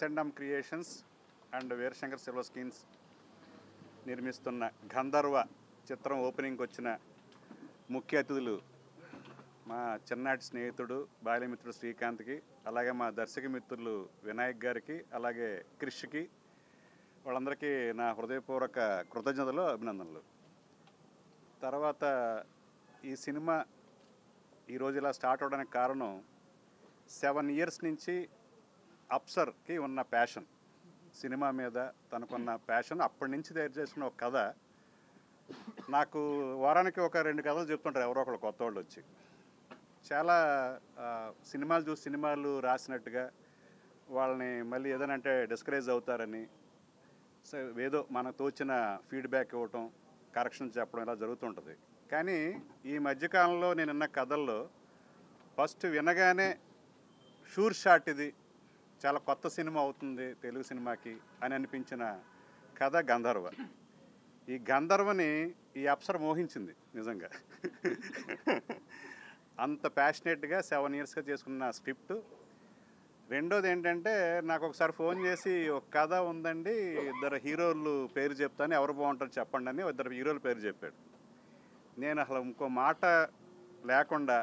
ఎస్ఎండ్ఎం creations and Veerashankar silver screens నిర్మిస్తున్న గంధర్వ చిత్రం ఓపెనింగ్కి వచ్చిన ముఖ్య అతిథులు మా చిన్ననాటి స్నేహితుడు బాల్యమిత్రుడు శ్రీకాంత్కి అలాగే మా దర్శక మిత్రులు వినాయక్ గారికి అలాగే క్రిష్కి వాళ్ళందరికీ నా హృదయపూర్వక కృతజ్ఞతలు అభినందనలు తర్వాత ఈ సినిమా ఈరోజు ఇలా స్టార్ట్ అవడానికి కారణం సెవెన్ ఇయర్స్ నుంచి అప్సర్కి ఉన్న ప్యాషన్ సినిమా మీద తనకున్న ప్యాషన్ అప్పటి నుంచి తయారు చేసిన ఒక కథ నాకు వారానికి ఒక రెండు కథలు చెప్తుంటారు ఎవరో ఒకళ్ళు కొత్త వాళ్ళు వచ్చి చాలా ఆ, సినిమాలు చూసి సినిమాలు రాసినట్టుగా వాళ్ళని మళ్ళీ ఏదైనా అంటే డిస్కరేజ్ అవుతారని సో ఏదో మనకు తోచిన ఫీడ్బ్యాక్ ఇవ్వటం కరెక్షన్ చెప్పడం ఇలా జరుగుతుంటుంది కానీ ఈ మధ్యకాలంలో నేను విన్న కథల్లో ఫస్ట్ వినగానే షూర్ షాట్ ఇది చాలా కొత్త సినిమా అవుతుంది తెలుగు సినిమాకి అని అనిపించిన కథ గంధర్వ ఈ గంధర్వని ఈ అప్సర మోహించింది నిజంగా అంత ప్యాషనెట్గా సెవెన్ ఇయర్స్గా చేసుకున్న స్క్రిప్ట్ రెండోది ఏంటంటే నాకు ఒకసారి ఫోన్ చేసి ఒక కథ ఉందండి ఇద్దరు హీరోలు పేరు చెప్తాను ఎవరు బాగుంటారు చెప్పండి అని ఇద్దరు హీరోల పేరు చెప్పాడు నేను అసలు ఇంకో మాట లేకుండా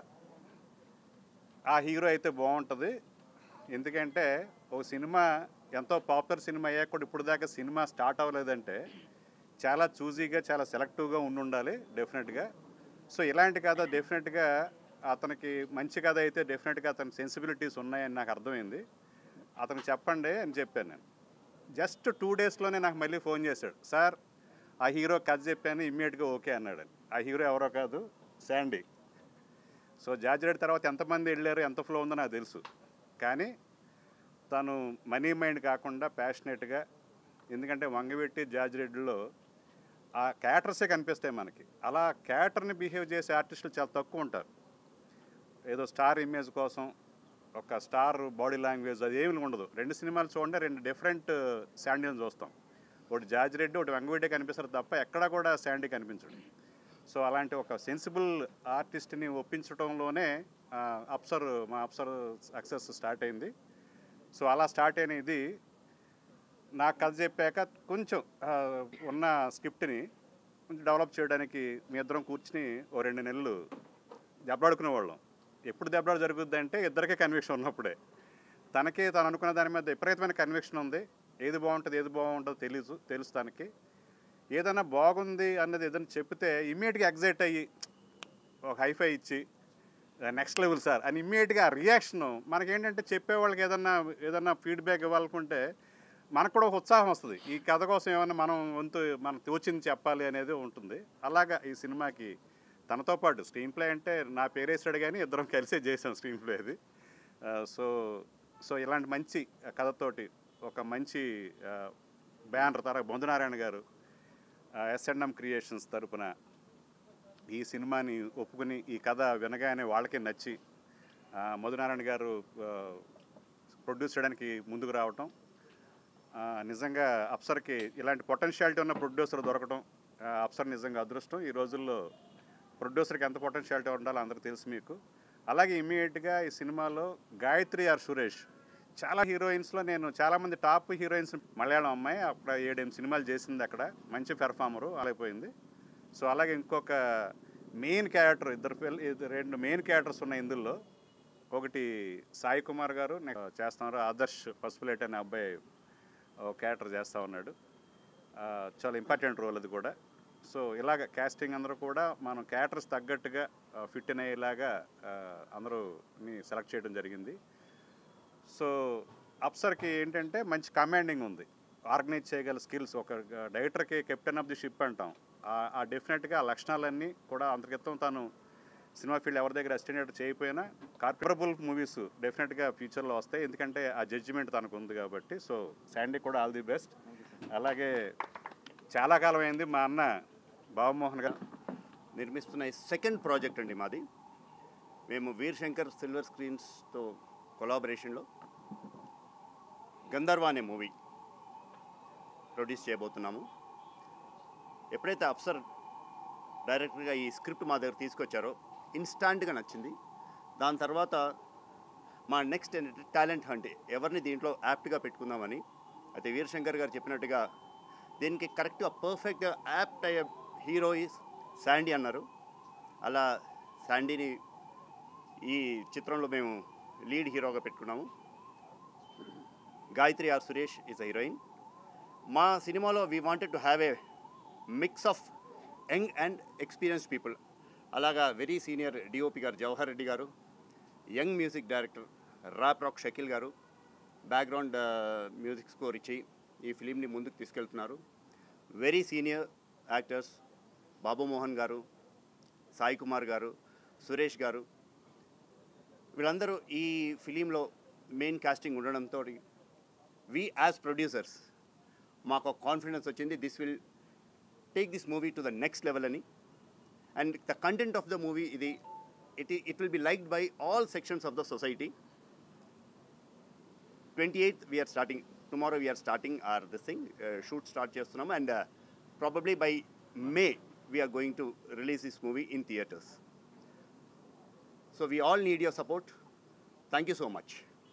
ఆ హీరో అయితే బాగుంటుంది ఎందుకంటే ఒక సినిమా ఎంతో పాపులర్ సినిమా అయ్యాక కూడా ఇప్పుడు దాకా సినిమా స్టార్ట్ అవ్వలేదంటే చాలా చూజీగా చాలా సెలెక్టివ్గా ఉండి ఉండాలి డెఫినెట్గా సో ఇలాంటి కథ డెఫినెట్గా అతనికి మంచి కథ అయితే డెఫినెట్గా అతని సెన్సిబిలిటీస్ ఉన్నాయని నాకు అర్థమైంది అతనికి చెప్పండి అని చెప్పాను నేను జస్ట్ టూ డేస్లోనే నాకు మళ్ళీ ఫోన్ చేశాడు సార్ ఆ హీరో కథ చెప్పాను ఇమ్మీడియట్గా ఓకే అన్నాడు ఆ హీరో ఎవరో కాదు శాండీ సో జార్జ్ రెడ్డి తర్వాత ఎంతమంది వెళ్ళారు ఎంత ఫ్లో ఉందో నాకు తెలుసు కానీ తను మనీ మైండ్ కాకుండా ప్యాషనెట్గా ఎందుకంటే వంగవెట్టి జార్జ్ రెడ్డిలో ఆ క్యాటర్సే కనిపిస్తాయి మనకి అలా క్యాటర్ని బిహేవ్ చేసే ఆర్టిస్టులు చాలా తక్కువ ఉంటారు ఏదో స్టార్ ఇమేజ్ కోసం ఒక స్టార్ బాడీ లాంగ్వేజ్ అది ఏమి ఉండదు రెండు సినిమాలు చూడండి రెండు డిఫరెంట్ శాండీలను చూస్తాం ఒకటి జార్జ్ రెడ్డి ఒకటి వంగవెడ్డి కనిపిస్తారు తప్ప ఎక్కడా కూడా శాండీ కనిపించడు సో అలాంటి ఒక సెన్సిబుల్ ఆర్టిస్ట్ని ఒప్పించడంలోనే ఆ, అప్సర్ మా అప్సర్ సక్సెస్ స్టార్ట్ అయింది సో అలా స్టార్ట్ అయిన ఇది నాకు కథ చెప్పాక కొంచెం ఆ, ఉన్న స్క్రిప్ట్ని కొంచెం డెవలప్ చేయడానికి మీ ఇద్దరం కూర్చుని ఓ రెండు నెలలు దెబ్బలాడుకునే వాళ్ళం ఎప్పుడు దెబ్బలాడు జరుగుద్ది అంటే ఇద్దరికే కన్విక్షన్ ఉన్నప్పుడే తనకి తను అనుకున్న దాని మీద విపరీతమైన కన్విక్షన్ ఉంది ఏది బాగుంటుంది ఏది బాగుంటుందో తెలుసు తెలుసు తనకి ఏదైనా బాగుంది అన్నది ఏదైనా చెప్తే ఇమ్మీడియట్గా ఎగ్జైట్ అయ్యి ఒక హైఫై ఇచ్చి నెక్స్ట్ లెవెల్ సార్ అని ఇమ్మీడియట్గా రియాక్షన్ మనకేంటంటే చెప్పేవాళ్ళకి ఏదన్నా ఏదన్నా ఫీడ్బ్యాక్ ఇవ్వాలనుకుంటే మనకు కూడా ఒక ఉత్సాహం వస్తుంది ఈ కథ కోసం ఏమన్నా మనం వంతు మనకు తోచింది చెప్పాలి అనేది ఉంటుంది అలాగా ఈ సినిమాకి తనతో పాటు స్క్రీన్ ప్లే అంటే నా పేరేసాడు కానీ ఇద్దరం కలిసే చేసాం స్క్రీన్ ప్లే అది ఆ, సో సో ఇలాంటి మంచి కథతోటి ఒక మంచి బ్యానర్ తర బొందునారాయణ గారు ఎస్ఎన్ఎం క్రియేషన్స్ తరపున ఈ సినిమాని ఒప్పుకుని ఈ కథ వినగానే వాళ్ళకే నచ్చి ఆ, మధునారాయణ గారు ప్రొడ్యూస్ చేయడానికి ముందుకు రావటం ఆ, నిజంగా అప్సర్కి ఇలాంటి పొటెన్షియాలిటీ ఉన్న ప్రొడ్యూసర్ దొరకటం ఆ, అప్సర్ నిజంగా అదృష్టం ఈ రోజుల్లో ప్రొడ్యూసర్కి ఎంత పొటెన్షియాలిటీ ఉండాలో అందరికీ తెలుసు మీకు అలాగే ఇమ్మీడియట్గా ఈ సినిమాలో గాయత్రి ఆర్ సురేష్ చాలా హీరోయిన్స్లో నేను చాలామంది టాప్ హీరోయిన్స్ మలయాళం అమ్మాయి అక్కడ ఏడెనిమిది సినిమాలు చేసింది అక్కడ మంచి పెర్ఫార్మరు అయిపోయింది సో అలాగే ఇంకొక మెయిన్ క్యారెక్టర్ ఇద్దరు పిల్ల ఇద్దరు రెండు మెయిన్ క్యారెక్టర్స్ ఉన్నాయి ఇందులో ఒకటి సాయి కుమార్ గారు నెక్స్ట్ చేస్తున్నారు ఆదర్శ్ పసుపులేట్ అనే అబ్బాయి ఓ క్యారెక్టర్ చేస్తూ ఉన్నాడు ఆ, చాలా ఇంపార్టెంట్ రోల్ అది కూడా సో ఇలాగ కాస్టింగ్ అందరూ కూడా మనం క్యారెక్టర్స్ తగ్గట్టుగా ఫిట్ అయ్యేలాగా ఆ, అందరూని సెలెక్ట్ చేయడం జరిగింది సో అప్సర్కి ఏంటంటే మంచి కమాండింగ్ ఉంది ఆర్గనైజ్ చేయగల స్కిల్స్ ఒక డైరెక్టర్కి కెప్టెన్ ఆఫ్ ది షిప్ అంటాం ఆ- ఆ డెఫినెట్గా ఆ లక్షణాలన్నీ కూడా అంతర్గతం తాను సినిమా ఫీల్డ్ ఎవరి దగ్గర అసిస్టెంట్ చేయకపోయినా కార్పొరబుల్ మూవీస్ డెఫినెట్గా ఫ్యూచర్లో వస్తాయి ఎందుకంటే ఆ జడ్జిమెంట్ తనకు ఉంది కాబట్టి సో శాండీ కూడా ఆల్ ది బెస్ట్ అలాగే చాలా కాలం అయింది మా అన్న బాబుమోహన్ గారు నిర్మిస్తున్న ఈ సెకండ్ ప్రాజెక్ట్ అండి మాది మేము వీర్ శంకర్ సిల్వర్ స్క్రీన్స్తో కొలాబరేషన్లో గంధర్వ అనే మూవీ ప్రొడ్యూస్ చేయబోతున్నాము ఎప్పుడైతే అఫ్సర్ డైరెక్ట్గా ఈ స్క్రిప్ట్ మా దగ్గర తీసుకొచ్చారో ఇన్స్టాంట్గా నచ్చింది దాని తర్వాత మా నెక్స్ట్ ఏంటంటే టాలెంట్ హంట్ ఎవరిని దీంట్లో యాప్ట్గా పెట్టుకుందామని అయితే వీరశంకర్ గారు చెప్పినట్టుగా దీనికి కరెక్ట్గా పర్ఫెక్ట్గా యాప్ట్ అయ్యే హీరో ఈస్ శాండీ అన్నారు అలా శాండీని ఈ చిత్రంలో మేము లీడ్ హీరోగా పెట్టుకున్నాము గాయత్రి ఆర్ సురేష్ ఈజ్ హీరోయిన్ మా సినిమాలో we wanted to have a mix of young and experience people అలాగా వెరీ సీనియర్ డిఓపి గారు జవహర్ రెడ్డి గారు young music director Rap Rock Shakeel గారు బ్యాక్గ్రౌండ్ మ్యూజిక్ స్కోర్ ఇచ్చి ఈ ఫిలింని ముందుకు తీసుకెళ్తున్నారు very senior actors Babu Mohan గారు సాయి కుమార్ గారు సురేష్ గారు వీళ్ళందరూ ఈ ఫిలింలో మెయిన్ కాస్టింగ్ ఉండడంతో వి యాజ్ ప్రొడ్యూసర్స్ మాకు కాన్ఫిడెన్స్ వచ్చింది this will take this movie to the next level అని and the content of the movie ఇది it it will be liked by all sections of the society twenty eighth we are starting tomorrow we are starting are this thing shoot start చేస్తున్నాము and probably by May we are going to release this movie in theatres so we all need your support thank you so much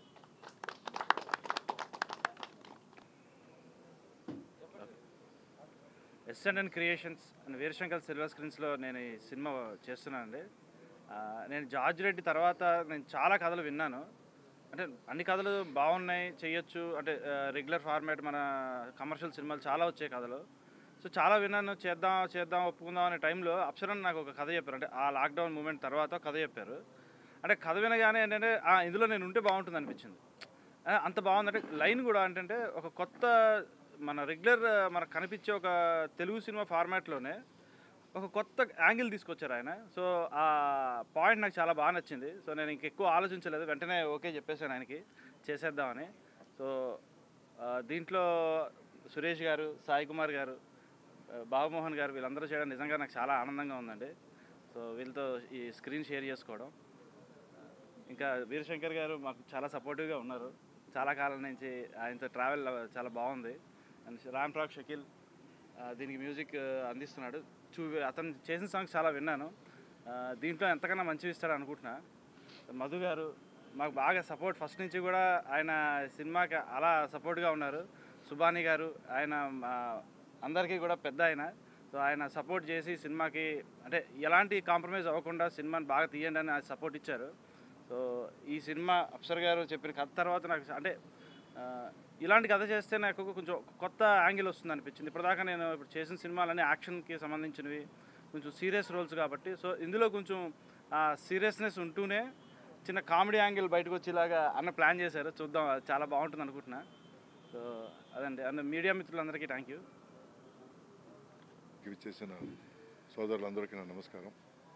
SN creations and Veerashankar silver స్క్రీన్స్లో నేను ఈ cinema చేస్తున్నానండి ఆ, నేను George Reddy తర్వాత నేను చాలా కథలు విన్నాను అంటే అన్ని కథలు బాగున్నాయి చేయొచ్చు అంటే రెగ్యులర్ ఫార్మాట్ మన కమర్షియల్ సినిమాలు చాలా వచ్చాయి కథలు సో చాలా విన్నాను చేద్దాం చేద్దాం ఒప్పుకుందాం అనే టైంలో అప్సరన్ నాకు ఒక కథ చెప్పారు అంటే ఆ లాక్డౌన్ మూమెంట్ తర్వాత ఒక కథ చెప్పారు అంటే కథ వినగానే ఏంటంటే "ఆ, ఇందులో నేను ఉంటే బాగుంటుంది అనిపించింది ఆ, అంత బాగుందంటే లైన్ కూడా ఏంటంటే ఒక కొత్త మన రెగ్యులర్ మనకు కనిపించే ఒక తెలుగు సినిమా ఫార్మాట్లోనే ఒక కొత్త యాంగిల్ తీసుకొచ్చారు ఆయన సో ఆ పాయింట్ నాకు చాలా బాగా నచ్చింది సో నేను ఇంక ఎక్కువ ఆలోచించలేదు వెంటనే ఓకే చెప్పేశాను ఆయనకి చేసేద్దామని సో ఆ, దీంట్లో సురేష్ గారు సాయి కుమార్ గారు ఆ, బాబుమోహన్ గారు వీళ్ళందరూ చేయడం నిజంగా నాకు చాలా ఆనందంగా ఉందండి సో వీళ్ళతో ఈ స్క్రీన్ షేర్ చేసుకోవడం ఇంకా వీరశంకర్ గారు మాకు చాలా సపోర్టివ్గా ఉన్నారు చాలా కాలం నుంచి ఆయనతో ట్రావెల్ చాలా బాగుంది అండ్ రామ్ రాక్ షకీల్ ఆ, దీనికి మ్యూజిక్ ఆ, అందిస్తున్నాడు చూ అతను చేసిన సాంగ్స్ చాలా విన్నాను ఆ, దీంట్లో ఎంతకన్నా మంచివి ఇస్తాడు అనుకుంటున్నా మధు గారు మాకు బాగా సపోర్ట్ ఫస్ట్ నుంచి కూడా ఆయన సినిమాకి అలా సపోర్ట్గా ఉన్నారు సుబాని గారు ఆయన ఆ, అందరికీ కూడా పెద్ద ఆయన సో ఆయన సపోర్ట్ చేసి సినిమాకి అంటే ఎలాంటి కాంప్రమైజ్ అవ్వకుండా సినిమాని బాగా తీయండి అని సపోర్ట్ ఇచ్చారు సో ఈ సినిమా అప్సర్ గారు చెప్పిన కథ తర్వాత నాకు అంటే ఆ, ఇలాంటి కథ చేస్తే నాకు కొంచెం కొత్త యాంగిల్ వస్తుంది అనిపించింది ఇప్పటిదాకా నేను ఇప్పుడు చేసిన సినిమాలన్నీ యాక్షన్కి సంబంధించినవి కొంచెం సీరియస్ రోల్స్ కాబట్టి సో ఇందులో కొంచెం ఆ సీరియస్నెస్ ఉంటూనే చిన్న కామెడీ యాంగిల్ బయటకు వచ్చేలాగా అన్న ప్లాన్ చేశారు చూద్దాం అది చాలా బాగుంటుంది అనుకుంటున్నా సో అదండి అండ్ మీడియా మిత్రులందరికీ థ్యాంక్ యూ ఇవి చేసిన సోదరులందరికీ నా నమస్కారం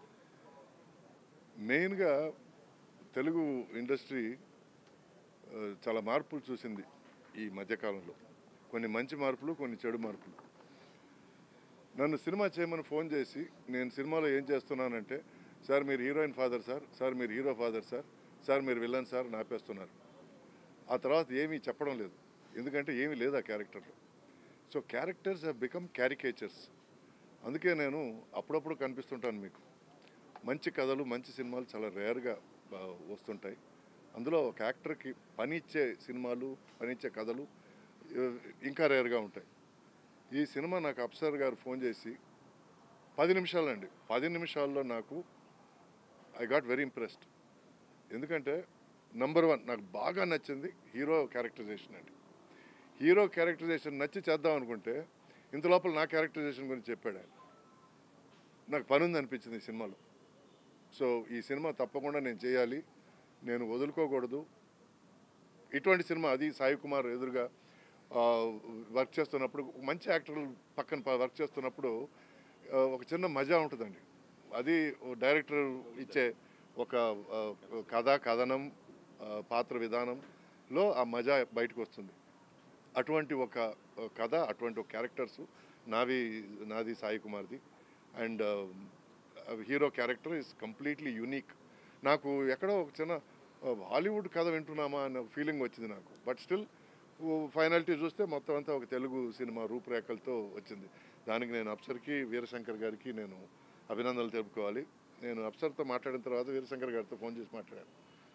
మెయిన్గా తెలుగు ఇండస్ట్రీ ఆ, చాలా మార్పులు చూసింది ఈ మధ్యకాలంలో కొన్ని మంచి మార్పులు కొన్ని చెడు మార్పులు నన్ను సినిమా చేయమని ఫోన్ చేసి నేను సినిమాలో ఏం చేస్తున్నానంటే సార్ మీరు హీరోయిన్ ఫాదర్ సార్ సార్ మీరు హీరో ఫాదర్ సార్ సార్ మీరు విలన్ సార్ నాపేస్తున్నారు ఆ తర్వాత ఏమీ చెప్పడం లేదు ఎందుకంటే ఏమీ లేదు ఆ క్యారెక్టర్లో so characters have become caricatures అందుకే నేను అప్పుడప్పుడు కనిపిస్తుంటాను మీకు మంచి కథలు మంచి సినిమాలు చాలా రేర్గా వస్తుంటాయి అందులో ఒక యాక్టర్కి పని ఇచ్చే సినిమాలు పని ఇచ్చే కథలు ఆ, ఇంకా రేర్గా ఉంటాయి ఈ సినిమా నాకు అప్సర్ గారు ఫోన్ చేసి పది నిమిషాలండి పది నిమిషాల్లో నాకు ఐ గాట్ వెరీ ఇంప్రెస్డ్ ఎందుకంటే నంబర్ వన్ నాకు బాగా నచ్చింది హీరో క్యారెక్టరైజేషన్ అండి హీరో క్యారెక్టరైజేషన్ నచ్చి చేద్దాం అనుకుంటే ఇంత లోపల నా క్యారెక్టరైజేషన్ గురించి చెప్పాడు ఆయన నాకు పని ఉంది అనిపించింది ఈ సినిమాలో సో ఈ సినిమా తప్పకుండా నేను చేయాలి నేను వదులుకోకూడదు ఇటువంటి సినిమా అది సాయి కుమార్ ఎదురుగా ఆ, వర్క్ చేస్తున్నప్పుడు మంచి యాక్టర్లు పక్కన ప- వర్క్ చేస్తున్నప్పుడు ఆ, ఒక చిన్న మజా ఉంటుందండి అది ఓ డైరెక్టర్ ఇచ్చే ఒక ఆ, కథ కథనం ఆ, పాత్ర విధానంలో ఆ మజా బయటకు వస్తుంది అటువంటి ఒక ఆ, కథ అటువంటి ఒక క్యారెక్టర్స్ నావి నాది సాయి కుమార్ది and hero character is completely unique నాకు ఎక్కడో ఒక చిన్న ఆ, హాలీవుడ్ కథ వింటున్నామా అన్న ఫీలింగ్ వచ్చింది నాకు బట్ స్టిల్ ఫైనాలిటీ చూస్తే మొత్తం అంతా ఒక తెలుగు సినిమా రూపురేఖలతో వచ్చింది దానికి నేను అప్సర్కి వీరశంకర్ గారికి నేను అభినందనలు తెలుపుకోవాలి నేను అప్సర్తో మాట్లాడిన తర్వాత వీరశంకర్ గారితో ఫోన్ చేసి మాట్లాడాను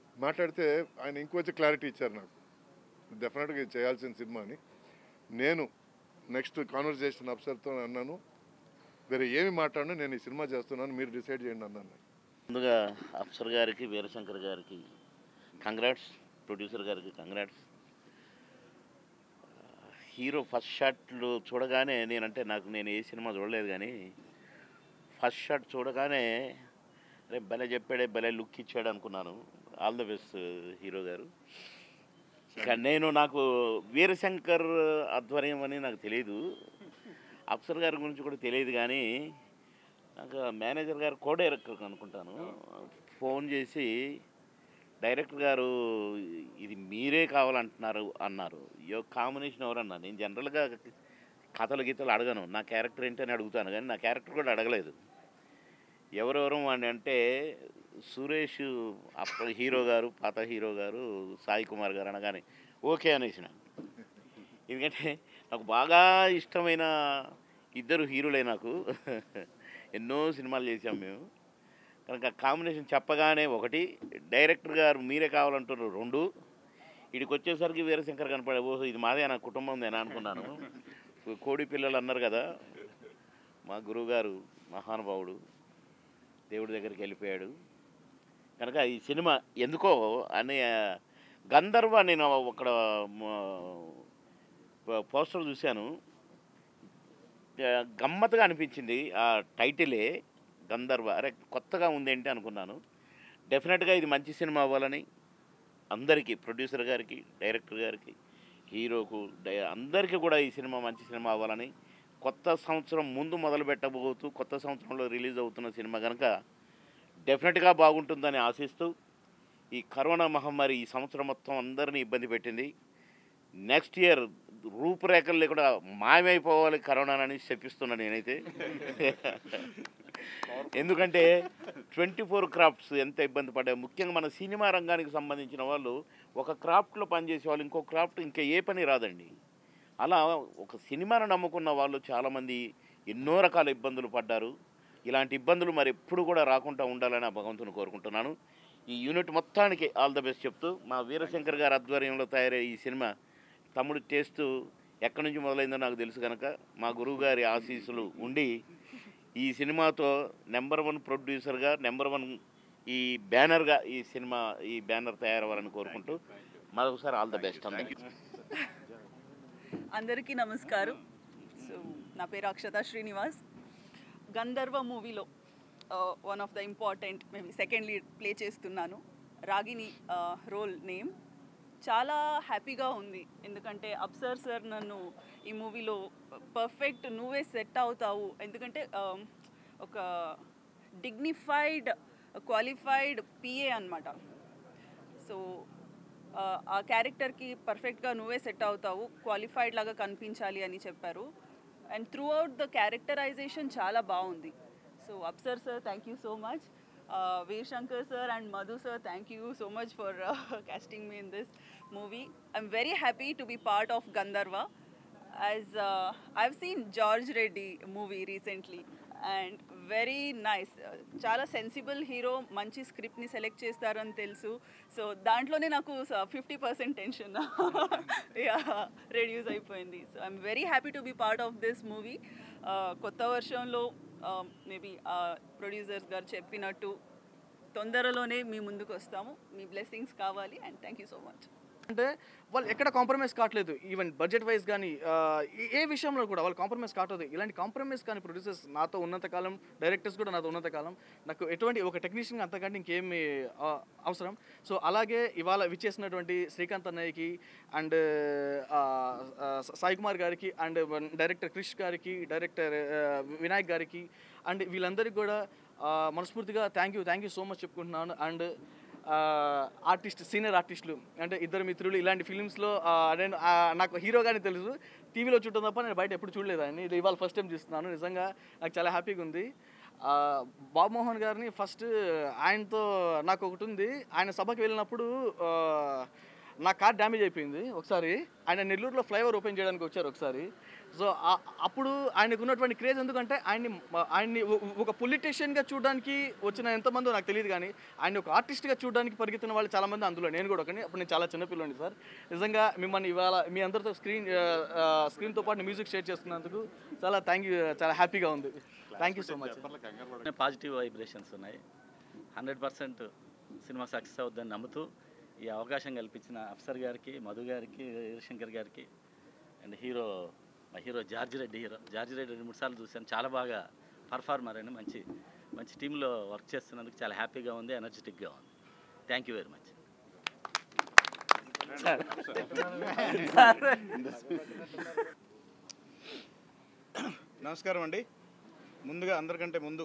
మాట్లాడితే ఆయన ఇంకొంచెం క్లారిటీ ఇచ్చారు నాకు డెఫినెట్గా ఇది చేయాల్సిన సినిమా అని నేను నెక్స్ట్ కాన్వర్జేషన్ అఫ్సర్తో అన్నాను వేరే ఏమి మాట్లాడినా నేను ఈ సినిమా చేస్తున్నాను మీరు డిసైడ్ చేయండి అన్నాను ముందుగా అఫ్సర్ గారికి వీరశంకర్ గారికి కంగ్రాట్స్ ప్రొడ్యూసర్ గారికి కంగ్రాట్స్ హీరో ఫస్ట్ షాట్లు చూడగానే నేనంటే నాకు నేను ఏ సినిమా చూడలేదు కానీ ఫస్ట్ షాట్ చూడగానే అరే భలే చెప్పాడే భలే లుక్ ఇచ్చాడు అనుకున్నాను ఆల్ ద బెస్ట్ హీరో గారు ఇక నేను నాకు వీరశంకర్ ఆధ్వర్యం అని నాకు తెలియదు అఫ్సర్ గారి గురించి కూడా తెలియదు కానీ నాకు మేనేజర్ గారు కో డైరెక్టర్ అనుకుంటాను ఫోన్ చేసి డైరెక్టర్ గారు ఇది మీరే కావాలంటున్నారు అన్నారు యో కాంబినేషన్ ఎవరన్నా నేను జనరల్గా కథలు గీతలు అడగను నా క్యారెక్టర్ ఏంటని అడుగుతాను కానీ నా క్యారెక్టర్ కూడా అడగలేదు ఎవరెవరు అని అంటే సురేష్ అప్పుడు హీరో గారు పాత హీరో గారు సాయి కుమార్ గారు అనగానే ఓకే అనేసిన ఎందుకంటే నాకు బాగా ఇష్టమైన ఇద్దరు హీరోలే నాకు ఎన్నో సినిమాలు చేసాం మేము కనుక కాంబినేషన్ చెప్పగానే ఒకటి డైరెక్టర్ గారు మీరే కావాలంటున్నారు రెండు ఇడికి వచ్చేసరికి వీరశంకర్ కనపడే ఓహో ఇది మాదే నా కుటుంబందేనా అనుకున్నాను కోడి పిల్లలు అన్నారు కదా మా గురువుగారు మహానుభావుడు దేవుడి దగ్గరికి వెళ్ళిపోయాడు కనుక ఈ సినిమా ఎందుకో అని గంధర్వ నేను అక్కడ పోస్టర్ చూశాను ఆ, గమ్మత్తుగా అనిపించింది ఆ టైటిలే గంధర్వ అరే కొత్తగా ఉందేంటి అనుకున్నాను డెఫినెట్గా ఇది మంచి సినిమా అవ్వాలని అందరికీ ప్రొడ్యూసర్ గారికి డైరెక్టర్ గారికి హీరోకు డై అందరికీ కూడా ఈ సినిమా మంచి సినిమా అవ్వాలని కొత్త సంవత్సరం ముందు మొదలు పెట్టబోతూ కొత్త సంవత్సరంలో రిలీజ్ అవుతున్న సినిమా కనుక డెఫినెట్గా బాగుంటుందని ఆశిస్తూ ఈ కరోనా మహమ్మారి ఈ సంవత్సరం మొత్తం అందరినీ ఇబ్బంది పెట్టింది నెక్స్ట్ ఇయర్ రూపురేఖలు లేకుండా మాయమైపోవాలి కరోనానని చెప్పిస్తున్నా నేనైతే ఎందుకంటే ట్వంటీ ఫోర్ క్రాఫ్ట్స్ ఎంత ఇబ్బంది పడ్డాయి ముఖ్యంగా మన సినిమా రంగానికి సంబంధించిన వాళ్ళు ఒక క్రాఫ్ట్లో పనిచేసే వాళ్ళు ఇంకో క్రాఫ్ట్ ఇంకా ఏ పని రాదండి అలా ఒక సినిమాను నమ్ముకున్న వాళ్ళు చాలామంది ఎన్నో రకాల ఇబ్బందులు పడ్డారు ఇలాంటి ఇబ్బందులు మరి ఎప్పుడు కూడా రాకుండా ఉండాలని ఆ భగవంతుని కోరుకుంటున్నాను ఈ యూనిట్ మొత్తానికి ఆల్ ద బెస్ట్ చెప్తూ మా వీరశంకర్ గారి ఆధ్వర్యంలో తయారయ్యే ఈ సినిమా తమ్ముడు టేస్ట్ ఎక్కడి నుంచి మొదలైందో నాకు తెలుసు కనుక మా గురువు గారి ఆశీస్సులు ఉండి ఈ సినిమాతో నెంబర్ వన్ ప్రొడ్యూసర్గా నెంబర్ వన్ ఈ బ్యానర్గా ఈ సినిమా ఈ బ్యానర్ తయారవ్వాలని కోరుకుంటూ మరొకసారి ఆల్ ద బెస్ట్ అందరికీ అందరికీ నమస్కారం సో నా పేరు అక్షత శ్రీనివాస్ గంధర్వ మూవీలో వన్ ఆఫ్ ద ఇంపార్టెంట్ మేము సెకండ్ లీడ్ ప్లే చేస్తున్నాను రాగిని రోల్ నేమ్ చాలా హ్యాపీగా ఉంది ఎందుకంటే అప్సర్ సార్ నన్ను ఈ మూవీలో పర్ఫెక్ట్ నువ్వే సెట్ అవుతావు ఎందుకంటే uh, ఒక డిగ్నిఫైడ్ క్వాలిఫైడ్ పిఏ అనమాట సో ఆ, ఆ క్యారెక్టర్కి పర్ఫెక్ట్గా నువ్వే సెట్ అవుతావు క్వాలిఫైడ్ లాగా కనిపించాలి అని చెప్పారు and throughout the characterization చాలా బాగుంది so Afsar sir thank you so much Veer Shankar sir and Madhu sir thank you so much for casting me in this movie. I'm very happy to be part of Gandharva, as I've seen George Reddy movie recently and very nice. చాలా sensible hero మంచి స్క్రిప్ట్ని select చేస్తారని తెలుసు so దాంట్లోనే నాకు fifty percent tension reduce అయిపోయింది so I'm very happy to be part of this movie కొత్త వర్షంలో మేబీ ప్రొడ్యూసర్స్ గారు చెప్పినట్టు తొందరలోనే మీ ముందుకు వస్తాము మీ బ్లెస్సింగ్స్ కావాలి and thank you so much అంటే వాళ్ళు ఎక్కడ కాంప్రమైజ్ కావట్లేదు ఈవెన్ బడ్జెట్ వైజ్ కానీ ఆ, ఏ- ఏ విషయంలో కూడా వాళ్ళు కాంప్రమైజ్ కావట్లేదు ఇలాంటి కాంప్రమైజ్ కానీ ప్రొడ్యూసర్స్ నాతో ఉన్నంత కాలం డైరెక్టర్స్ కూడా నాతో ఉన్నంత కాలం నాకు ఎటువంటి ఒక టెక్నీషియన్ అంతకంటే ఇంకేమి ఆ, అవసరం సో అలాగే ఇవాళ విచ్చేసినటువంటి శ్రీకాంత్ అన్నయ్యకి అండ్ సాయి కుమార్ గారికి అండ్ డైరెక్టర్ క్రిష్ గారికి డైరెక్టర్ వినాయక్ గారికి అండ్ వీళ్ళందరికీ కూడా ఆ, మనస్ఫూర్తిగా thank you thank you so much చెప్పుకుంటున్నాను అండ్ ఆర్టిస్ట్ సీనియర్ ఆర్టిస్టులు అంటే ఇద్దరు మిత్రులు ఇలాంటి ఫిలిమ్స్లో నేను ఆ, నాకు హీరోగానే తెలుసు టీవీలో చూడటం తప్ప నేను బయట ఎప్పుడు చూడలేదు ఆయన ఇది ఇవాళ ఫస్ట్ టైం చూస్తున్నాను నిజంగా నాకు చాలా హ్యాపీగా ఉంది ఆ, బాబు మోహన్ గారిని ఫస్ట్ ఆయనతో నాకు ఒకటి ఉంది ఆయన సభకి వెళ్ళినప్పుడు ఆ, నా కార్ డ్యామేజ్ అయిపోయింది ఒకసారి ఆయన నెల్లూరులో ఫ్లైఓవర్ ఓపెన్ చేయడానికి వచ్చారు ఒకసారి సో ఆ- అప్పుడు ఆయనకు ఉన్నటువంటి క్రేజ్ ఎందుకంటే ఆయన్ని మ- ఆయన్ని ఒ- ఒక పొలిటీషియన్గా చూడడానికి వచ్చిన ఎంతమందో నాకు తెలియదు కానీ ఆయన ఒక ఆర్టిస్ట్గా చూడడానికి పరిగెత్తిన వాళ్ళు చాలామంది అందులో నేను కూడా ఒకని అప్పుడు నేను చాలా చిన్నపిల్లని సార్ నిజంగా మిమ్మల్ని ఇవాళ మీ అందరితో స్క్రీన్ స్క్రీన్తో పాటు మ్యూజిక్ షేర్ చేస్తున్నందుకు చాలా థ్యాంక్ యూ చాలా హ్యాపీగా ఉంది thank you so much positive vibrations ఉన్నాయి హండ్రెడ్ పర్సెంట్ సినిమా సక్సెస్ అవుద్దని నమ్ముతూ ఈ అవకాశం కల్పించిన అఫ్సర్ గారికి మధు గారికి శంకర్ గారికి అండ్ హీరో మా హీరో జార్జి రెడ్డి హీరో జార్జి రెడ్డి రెండు మూడు సార్లు చూశాను చాలా బాగా పర్ఫార్మర్ అని మంచి మంచి టీంలో వర్క్ చేస్తున్నందుకు చాలా హ్యాపీగా ఉంది ఎనర్జెటిక్గా ఉంది థ్యాంక్ యూ వెరీ మచ్ నమస్కారం అండి ముందుగా అందరికంటే ముందు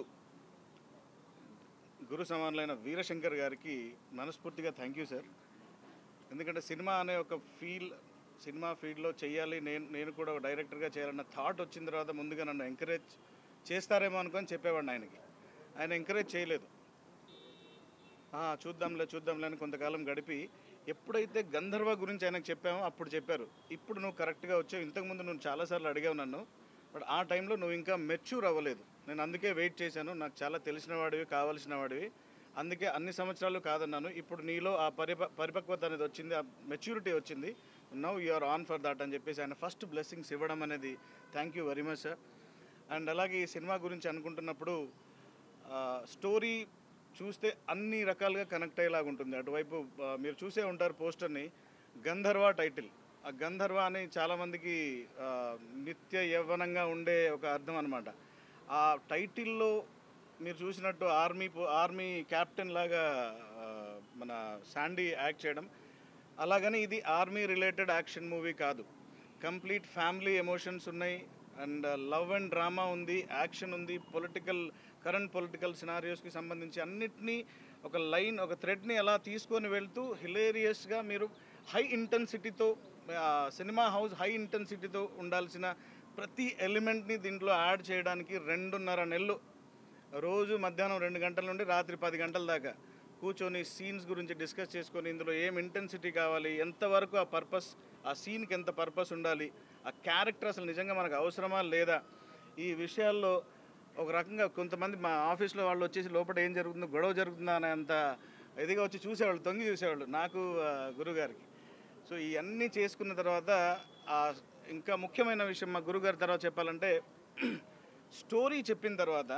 గురు సమానులైన వీరశంకర్ గారికి మనస్ఫూర్తిగా థ్యాంక్ యూ సార్ ఎందుకంటే సినిమా అనే ఒక ఫీల్ సినిమా ఫీల్డ్లో చేయాలి నేను నేను కూడా ఒక డైరెక్టర్గా చేయాలన్న థాట్ వచ్చిన తర్వాత ముందుగా నన్ను ఎంకరేజ్ చేస్తారేమో అనుకొని చెప్పేవాడిని ఆయనకి ఆయన ఎంకరేజ్ చేయలేదు "ఆ, చూద్దాంలే చూద్దాంలే అని కొంతకాలం గడిపి ఎప్పుడైతే గంధర్వ గురించి ఆయనకు చెప్పామో అప్పుడు చెప్పారు ఇప్పుడు నువ్వు కరెక్ట్గా వచ్చావు ఇంతకుముందు నువ్వు చాలాసార్లు అడిగావు నన్ను బట్ ఆ టైంలో నువ్వు ఇంకా మెచ్యూర్ అవ్వలేదు నేను అందుకే వెయిట్ చేశాను నాకు చాలా తెలిసిన వాడివి కావాల్సిన వాడివి అందుకే అన్ని సంవత్సరాలు కాదన్నాను ఇప్పుడు నీలో ఆ పరిప పరిపక్వత అనేది వచ్చింది ఆ మెచ్యూరిటీ వచ్చింది now you are on for that అని చెప్పేసి ఆయన ఫస్ట్ బ్లెస్సింగ్స్ ఇవ్వడం అనేది thank you very much sir and అలాగే ఈ సినిమా గురించి అనుకుంటున్నప్పుడు స్టోరీ చూస్తే అన్ని రకాలుగా కనెక్ట్ అయ్యేలాగా ఉంటుంది అటువైపు ఆ, మీరు చూసే ఉంటారు పోస్టర్ని గంధర్వ టైటిల్ ఆ గంధర్వ అని చాలామందికి ఆ, నిత్య యవ్వనంగా ఉండే ఒక అర్థం అనమాట ఆ టైటిల్లో మీరు చూసినట్టు ఆర్మీ పో- ఆర్మీ క్యాప్టెన్ లాగా ఆ, మన శాండీ యాక్ట్ చేయడం అలాగని ఇది ఆర్మీ రిలేటెడ్ యాక్షన్ మూవీ కాదు కంప్లీట్ ఫ్యామిలీ ఎమోషన్స్ ఉన్నాయి అండ్ లవ్ అండ్ డ్రామా ఉంది యాక్షన్ ఉంది పొలిటికల్ కరెంట్ పొలిటికల్ సినారియోస్కి సంబంధించి అన్నిటినీ ఒక లైన్ ఒక థ్రెడ్ని అలా తీసుకొని వెళ్తూ హిలేరియస్గా మీరు హై ఇంటెన్సిటీతో సినిమా హౌస్ హై ఇంటెన్సిటీతో ఉండాల్సిన ప్రతి ఎలిమెంట్ని దీంట్లో యాడ్ చేయడానికి రెండున్నర నెలలు రోజు మధ్యాహ్నం రెండు గంటల నుండి రాత్రి పది గంటల దాకా కూర్చొని సీన్స్ గురించి డిస్కస్ చేసుకొని ఇందులో ఏం ఇంటెన్సిటీ కావాలి ఎంతవరకు ఆ పర్పస్ ఆ సీన్కి ఎంత పర్పస్ ఉండాలి ఆ క్యారెక్టర్ అసలు నిజంగా మనకు అవసరమా లేదా ఈ విషయాల్లో ఒక రకంగా కొంతమంది మా ఆఫీస్లో వాళ్ళు వచ్చేసి లోపల ఏం జరుగుతుందో గొడవ జరుగుతుందా అనే అంత ఇదిగా వచ్చి చూసేవాళ్ళు తొంగి చూసేవాళ్ళు నాకు ఆ, గురుగారికి సో ఇవన్నీ చేసుకున్న తర్వాత ఆ ఇంకా ముఖ్యమైన విషయం మా గురుగారి తర్వాత చెప్పాలంటే స్టోరీ చెప్పిన తర్వాత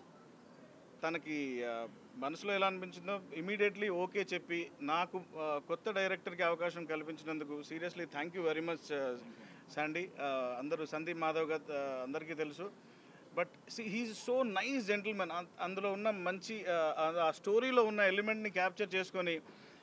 తనకి ఆ, మనసులో ఎలా అనిపించిందో ఇమీడియట్లీ ఓకే చెప్పి నాకు ఆ, కొత్త డైరెక్టర్కి అవకాశం కల్పించినందుకు seriously thank you very much Sandy ఆ, అందరూ సందీప్ మాధవ్ గారు ఆ, అందరికీ తెలుసు but he so nice gentleman అందులో ఉన్న మంచి ఆ, ఆ స్టోరీలో ఉన్న ఎలిమెంట్ని క్యాప్చర్ చేసుకొని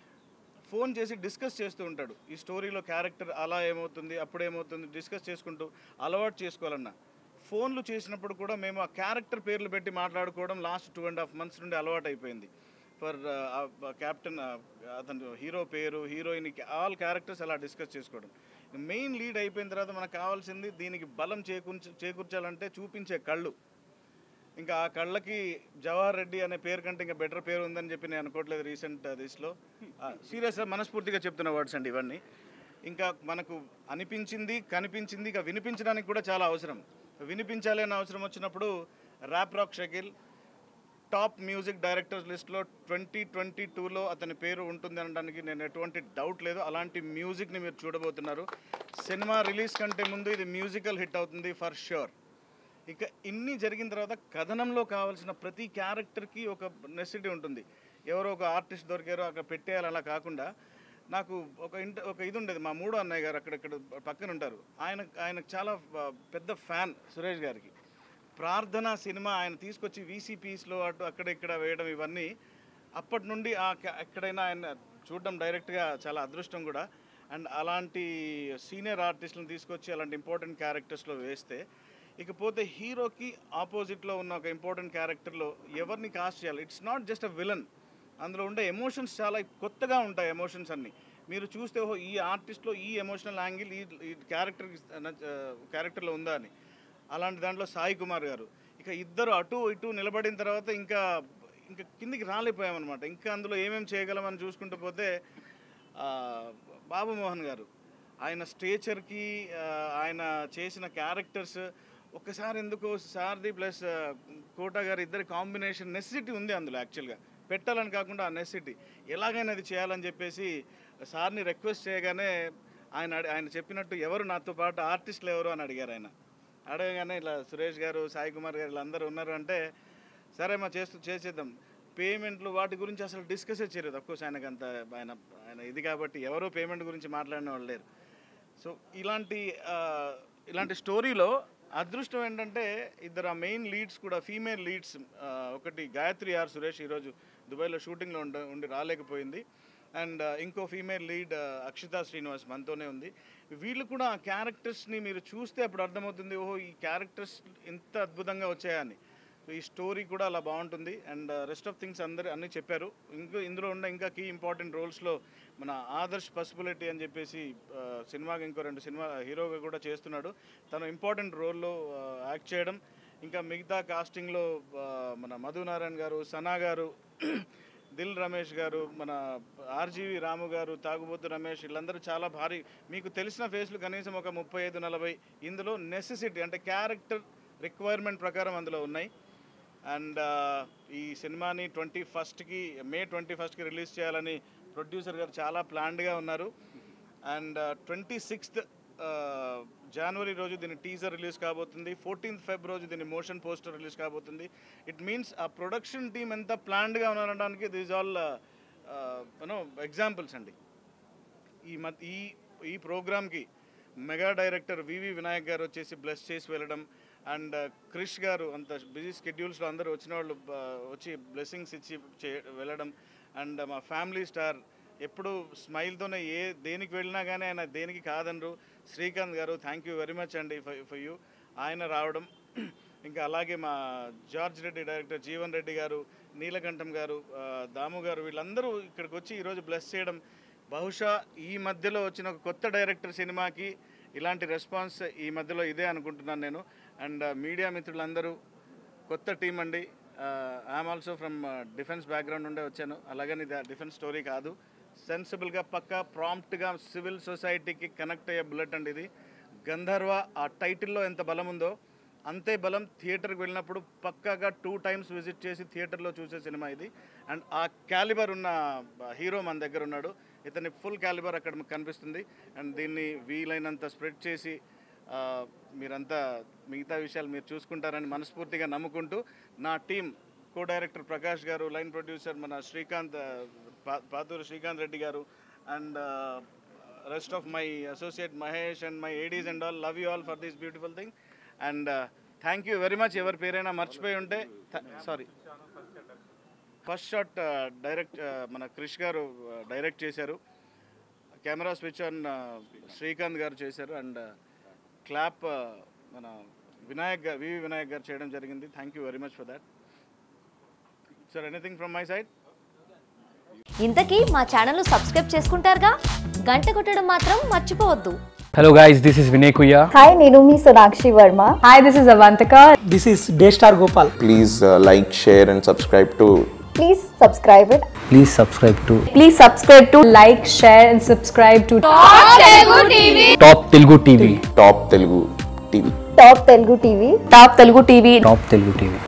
ఫోన్ చేసి డిస్కస్ చేస్తూ ఉంటాడు ఈ స్టోరీలో క్యారెక్టర్ అలా ఏమవుతుంది అప్పుడు ఏమవుతుంది డిస్కస్ చేసుకుంటూ అలవాటు చేసుకోవాలన్న ఫోన్లు చేసినప్పుడు కూడా మేము ఆ క్యారెక్టర్ పేర్లు పెట్టి మాట్లాడుకోవడం last two and half months నుండి అలవాటు అయిపోయింది ఫర్ క్యాప్టెన్ అతను హీరో పేరు హీరోయిన్ ఆల్ క్యారెక్టర్స్ అలా డిస్కస్ చేసుకోవడం మెయిన్ లీడ్ అయిపోయిన తర్వాత మనకు కావాల్సింది దీనికి బలం చేకూర్చ చేకూర్చాలంటే చూపించే కళ్ళు ఇంకా ఆ కళ్ళకి జవహర్ రెడ్డి అనే పేరు కంటే ఇంకా బెటర్ పేరు ఉందని చెప్పి నేను అనుకోవట్లేదు రీసెంట్ దిస్లో సీరియస్గా మనస్ఫూర్తిగా చెప్తున్న వర్డ్స్ అండి ఇవన్నీ ఇంకా మనకు అనిపించింది కనిపించింది ఇక వినిపించడానికి కూడా చాలా అవసరం వినిపించాలి అనే అవసరం వచ్చినప్పుడు Rap Rock Shakeel top music directors లిస్ట్లో ట్వంటీ ట్వంటీ టూలో అతని పేరు ఉంటుంది అనడానికి నేను ఎటువంటి డౌట్ లేదు అలాంటి మ్యూజిక్ని మీరు చూడబోతున్నారు సినిమా రిలీజ్ కంటే ముందు ఇది మ్యూజికల్ హిట్ అవుతుంది ఫర్ ష్యూర్ ఇక ఇన్ని జరిగిన తర్వాత కథనంలో కావాల్సిన ప్రతి క్యారెక్టర్కి ఒక నెసిటీ ఉంటుంది ఎవరో ఒక ఆర్టిస్ట్ దొరికారో అక్కడ పెట్టేయాలి అలా కాకుండా నాకు ఒక ఇంట ఒక ఇది ఉండేది మా మూడో అన్నయ్య గారు అక్కడక్కడ పక్కన ఉంటారు ఆయన ఆయనకు చాలా ఆ, పెద్ద ఫ్యాన్ సురేష్ గారికి ప్రార్థన సినిమా ఆయన తీసుకొచ్చి వీసీపీస్లో అటు అక్కడ ఇక్కడ వేయడం ఇవన్నీ అప్పటి నుండి ఆ క- ఎక్కడైనా ఆయన చూడడం డైరెక్ట్గా చాలా అదృష్టం కూడా అండ్ అలాంటి సీనియర్ ఆర్టిస్టులను తీసుకొచ్చి అలాంటి ఇంపార్టెంట్ క్యారెక్టర్స్లో వేస్తే ఇకపోతే హీరోకి ఆపోజిట్లో ఉన్న ఒక ఇంపార్టెంట్ క్యారెక్టర్లో ఎవరిని కాస్ట్ చేయాలి it's not just a villain అందులో ఉండే ఎమోషన్స్ చాలా కొత్తగా ఉంటాయి ఎమోషన్స్ అన్నీ మీరు చూస్తే ఓహో ఈ ఆర్టిస్ట్లో ఈ ఎమోషనల్ యాంగిల్ ఈ ఈ క్యారెక్టర్ క్యారెక్టర్లో ఉందా అని అలాంటి దాంట్లో సాయి కుమార్ గారు ఇక ఇద్దరు అటు ఇటు నిలబడిన తర్వాత ఇంకా ఇంకా కిందికి రాలేకపోయామన్నమాట ఇంకా అందులో ఏమేమి చేయగలమని చూసుకుంటూ పోతే ఆ, బాబు మోహన్ గారు ఆయన స్టేచర్కి ఆయన చేసిన క్యారెక్టర్స్ ఒక్కసారి ఎందుకో సార్ది ప్లస్ కోటా గారు ఇద్దరి కాంబినేషన్ నెసిటీ ఉంది అందులో యాక్చువల్గా పెట్టాలని కాకుండా ఆ నెసిటీ ఎలాగైనా అది చేయాలని చెప్పేసి సార్ని రిక్వెస్ట్ చేయగానే ఆయన అడి- ఆయన చెప్పినట్టు ఎవరు నాతో పాటు ఆర్టిస్టులు ఎవరు అని అడిగారు ఆయన అడగగానే ఇలా సురేష్ గారు సాయి కుమార్ గారు వీళ్ళందరూ ఉన్నారు అంటే సరే మా చేస్తూ చేసేద్దాం పేమెంట్లు వాటి గురించి అసలు డిస్కస్ చేయలేదు అఫ్కోర్స్ ఆయనకు అంత ఆయన ఆయన ఇది కాబట్టి ఎవరో పేమెంట్ గురించి మాట్లాడిన వాళ్ళు లేరు సో ఇలాంటి ఆ, ఇలాంటి స్టోరీలో అదృష్టం ఏంటంటే ఇద్దరు ఆ మెయిన్ లీడ్స్ కూడా ఫీమేల్ లీడ్స్ ఒకటి గాయత్రి ఆర్ సురేష్ ఈరోజు దుబాయ్లో షూటింగ్లో ఉండ ఉండి రాలేకపోయింది అండ్ ఇంకో ఫీమేల్ లీడ్ అక్షితా శ్రీనివాస్ మనతోనే ఉంది వీళ్ళు కూడా ఆ క్యారెక్టర్స్ని మీరు చూస్తే అప్పుడు అర్థమవుతుంది ఓహో ఈ క్యారెక్టర్స్ ఇంత అద్భుతంగా వచ్చాయని సో ఈ స్టోరీ కూడా అలా బాగుంటుంది అండ్ రెస్ట్ ఆఫ్ థింగ్స్ అందరు అన్నీ చెప్పారు ఇంకా ఇందులో ఉన్న ఇంకా కీ ఇంపార్టెంట్ రోల్స్లో మన ఆదర్శ్ పసిబిలిటీ అని చెప్పేసి ఆ, సినిమాకి ఇంకో రెండు సినిమా హీరోగా కూడా చేస్తున్నాడు తను ఇంపార్టెంట్ రోల్లో యాక్ట్ చేయడం ఇంకా మిగతా కాస్టింగ్లో ఆ, మన మధు నారాయణ గారు సనా గారు దిల్ రమేష్ గారు మన ఆర్జీవి రాము గారు తాగుబోతు రమేష్ వీళ్ళందరూ చాలా భారీ మీకు తెలిసిన ఫేస్లు కనీసం ఒక ముప్పై ఐదు నలభై ఇందులో నెసెసిటీ అంటే క్యారెక్టర్ రిక్వైర్మెంట్ ప్రకారం అందులో ఉన్నాయి అండ్ ఈ సినిమాని ట్వంటీ ఫస్ట్కి మే ట్వంటీ ఫస్ట్కి రిలీజ్ చేయాలని ప్రొడ్యూసర్ గారు చాలా ప్లాన్డ్గా ఉన్నారు అండ్ ట్వంటీ సిక్స్త్ జనవరి రోజు దీని టీజర్ రిలీజ్ కాబోతుంది ఫోర్టీన్త్ ఫెబ్ రోజు దీని మోషన్ పోస్టర్ రిలీజ్ కాబోతుంది ఇట్ మీన్స్ ఆ ప్రొడక్షన్ టీం ఎంత ప్లాన్డ్గా ఉన్నారనడానికి దిస్ ఆల్ యూనో ఎగ్జాంపుల్స్ అండి ఈ మధ్య ఈ ఈ ప్రోగ్రామ్కి మెగా డైరెక్టర్ వివి వినాయక్ గారు వచ్చేసి బ్లెస్ చేసి వెళ్ళడం అండ్ క్రిష్ గారు అంత బిజీ స్కెడ్యూల్స్లో అందరూ వచ్చిన వాళ్ళు ఆ, వచ్చి బ్లెస్సింగ్స్ ఇచ్చి చే వెళ్ళడం అండ్ మా ఫ్యామిలీ స్టార్ ఎప్పుడు స్మైల్తోనే ఏ దేనికి వెళ్ళినా కానీ ఆయన దేనికి కాదనరు శ్రీకాంత్ గారు థ్యాంక్ యూ వెరీ మచ్ అండి ఫర్ యూ ఆయన రావడం ఇంకా అలాగే మా జార్జ్ రెడ్డి డైరెక్టర్ జీవన్ రెడ్డి గారు నీలకంఠం గారు ఆ, దాము గారు వీళ్ళందరూ ఇక్కడికి వచ్చి ఈరోజు బ్లెస్ చేయడం బహుశా ఈ మధ్యలో వచ్చిన ఒక కొత్త డైరెక్టర్ సినిమాకి ఇలాంటి రెస్పాన్స్ ఈ మధ్యలో ఇదే అనుకుంటున్నాను నేను అండ్ మీడియా మిత్రులందరూ కొత్త టీం అండి I'm also from defence background నుండే వచ్చాను అలాగని ఇది డిఫెన్స్ స్టోరీ కాదు సెన్సిబుల్గా పక్కా ప్రాంప్ట్గా సివిల్ సొసైటీకి కనెక్ట్ అయ్యే బుల్లెట్ అండి ఇది గంధర్వ ఆ టైటిల్లో ఎంత బలం ఉందో అంతే బలం థియేటర్కి వెళ్ళినప్పుడు పక్కాగా టూ టైమ్స్ విజిట్ చేసి థియేటర్లో చూసే సినిమా ఇది అండ్ ఆ క్యాలిబర్ ఉన్న హీరో మన దగ్గర ఉన్నాడు ఇతని ఫుల్ క్యాలిబర్ అక్కడ మీకు కనిపిస్తుంది అండ్ దీన్ని వీలైనంత స్ప్రెడ్ చేసి ఆ, మీరంతా మిగతా విషయాలు మీరు చూసుకుంటారని మనస్ఫూర్తిగా నమ్ముకుంటూ నా టీం కో డైరెక్టర్ ప్రకాష్ గారు లైన్ ప్రొడ్యూసర్ మన శ్రీకాంత్ ఆ, పా- పాతూరు శ్రీకాంత్ రెడ్డి గారు and rest of my associate Mahesh and my ADs and all love you all for this beautiful thing and thank you very much ఎవరి పేరైనా మర్చిపోయి ఉంటే సారీ ఫస్ట్ షాట్ డైరెక్ట్ మన క్రిష్ గారు డైరెక్ట్ చేశారు కెమెరా స్విచ్ ఆన్ శ్రీకాంత్ గారు చేశారు అండ్ క్లాప్ మన వినాయక్ గారు వివి వినాయక్ గారు చేయడం జరిగింది thank you very much for that sir anything from my side ఇంతకీ మా ఛానల్ను సబ్స్క్రైబ్ చేసుకుంటారుగా గంట కొట్టడం మాత్రం మర్చిపోవద్దు Hello guys, this is Vinay Kuya. Hi, Nirumi Sonakshi Verma. Hi, this is Avantika. This is Daystar Gopal. Please uh, like, share, and subscribe to Please subscribe it. Please subscribe to Please subscribe to like, share, and subscribe to Top Telugu TV. Top Telugu TV. Top Telugu TV. Top Telugu TV. Top Telugu TV. Top Telugu TV.